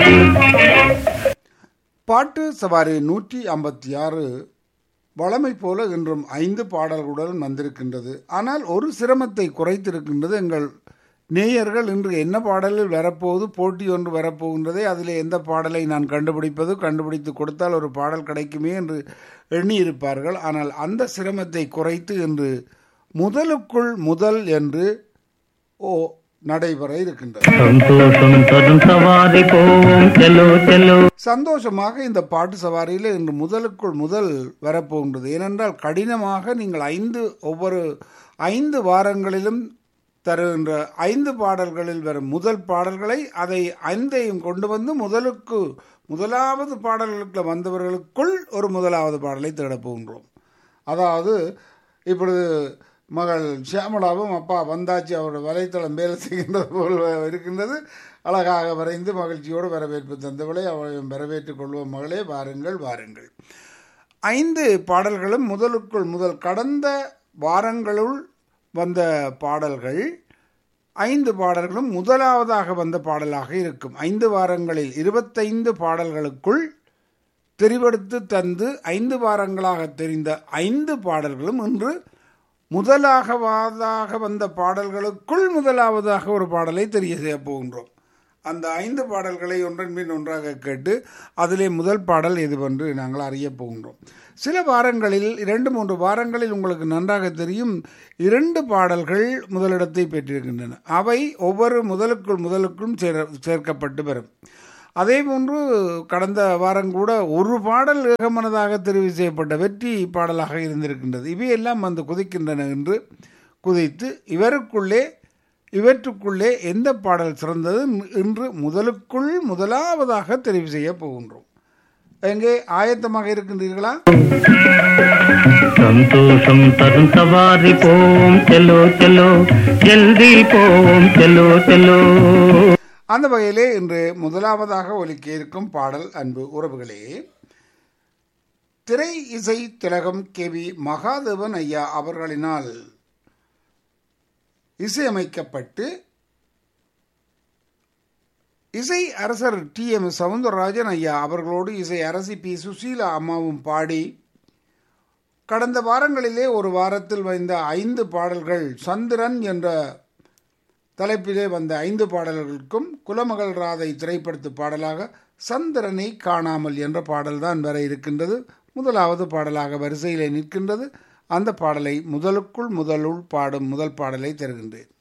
பாட்டு சவாரி நூற்றி ஐம்பத்தி ஆறு வளமை போல இன்றும் ஐந்து பாடல்களுடன் வந்திருக்கின்றது ஆனால் ஒரு சிரமத்தை குறைத்திருக்கின்றது எங்கள் நேயர்கள் இன்று என்ன பாடலில் வரப்போகுது போட்டி ஒன்று வரப்போகின்றதே அதில் எந்த பாடலை நான் கண்டுபிடிப்பது கண்டுபிடித்து கொடுத்தால் ஒரு பாடல் கிடைக்குமே என்று எண்ணியிருப்பார்கள் ஆனால் அந்த சிரமத்தை குறைத்து இன்று முதலுக்குள் முதல் என்று ஓ நடைபெற இருக்கின்றது சந்தோஷம் தரும் சவாரி போவோம் செல்லோ செல்லோ சந்தோஷமாக இந்த பாட்டு சவாரியில் இன்று முதலுக்குள் முதல் வரப்போகின்றது ஏனென்றால் கடினமாக நீங்கள் ஐந்து ஒவ்வொரு ஐந்து வாரங்களிலும் தருகின்ற ஐந்து பாடல்களில் வரும் முதல் பாடல்களை அதை ஐந்தையும் கொண்டு வந்து முதலுக்கு முதலாவது பாடல்களுக்கு வந்தவர்களுக்குள் ஒரு முதலாவது பாடலை தேடப் போகின்றோம் அதாவது இப்பொழுது மகள் ஷியாமலாவும் அப்பா வந்தாச்சு அவரோட வலைத்தளம் வேலை செய்கின்றது போல் இருக்கின்றது அழகாக வரைந்து மகிழ்ச்சியோடு வரவேற்பு தந்தவளை அவளையும் வரவேற்றுக் கொள்வோம் மகளே வாருங்கள் வாருங்கள் ஐந்து பாடல்களும் முதலுக்குள் முதல் கடந்த வாரங்களுள் வந்த பாடல்கள் ஐந்து பாடல்களும் முதலாவதாக வந்த பாடலாக இருக்கும் ஐந்து வாரங்களில் இருபத்தைந்து பாடல்களுக்குள் தெரிவெடுத்து தந்து ஐந்து வாரங்களாக தெரிந்த ஐந்து பாடல்களும் இன்று முதலாகவாதாக வந்த பாடல்களுக்குள் முதலாவதாக ஒரு பாடலை தெரிய செய்ய போகின்றோம் அந்த ஐந்து பாடல்களை ஒன்றன் பின் ஒன்றாக கேட்டு அதிலே முதல் பாடல் எதுவென்று நாங்கள் அறிய போகின்றோம் சில வாரங்களில் இரண்டு மூன்று வாரங்களில் உங்களுக்கு நன்றாக தெரியும் இரண்டு பாடல்கள் முதலிடத்தை பெற்றிருக்கின்றன அவை ஒவ்வொரு முதலுக்குள் முதலுக்கும் சேர சேர்க்கப்பட்டு வரும் அதே போன்று கடந்த வாரம் கூட ஒரு பாடல் ஏகமனதாக தெரிவு செய்யப்பட்ட வெற்றி பாடலாக இருந்திருக்கின்றது இவையெல்லாம் வந்து குதிக்கின்றன என்று குதித்து இவருக்குள்ளே இவற்றுக்குள்ளே எந்த பாடல் சிறந்தது இன்று முதலுக்குள் முதலாவதாக தெரிவு செய்ய போகின்றோம் எங்கே ஆயத்தமாக இருக்கின்றீர்களா சந்தோஷம் தரும் சவாரி போவோம் செல்லோ செல்லோ ஜல்தி போவோம் செல்லோ செல்லோ அந்த வகையிலே இன்று முதலாவதாக ஒலிக்க இருக்கும் பாடல் அன்பு உறவுகளே திரை இசை திலகம் கே வி மகாதேவன் ஐயா அவர்களினால் இசையமைக்கப்பட்டு இசை அரசர் டி எம் சவுந்தரராஜன் ஐயா அவர்களோடு இசை அரசி பி சுசீலா அம்மாவும் பாடி கடந்த வாரங்களிலே ஒரு வாரத்தில் வந்த ஐந்து பாடல்கள் சந்திரன் என்ற தலைப்பிலே வந்த ஐந்து பாடல்களுக்கும் குலமகள் ராதை திரைப்படத்து பாடலாக சந்திரனை காணாமல் என்ற பாடல்தான் வர இருக்கின்றது முதலாவது பாடலாக வரிசையிலே நிற்கின்றது அந்த பாடலை முதலுக்குள் முதலுள் பாடும் முதல் பாடலை தருகின்றேன்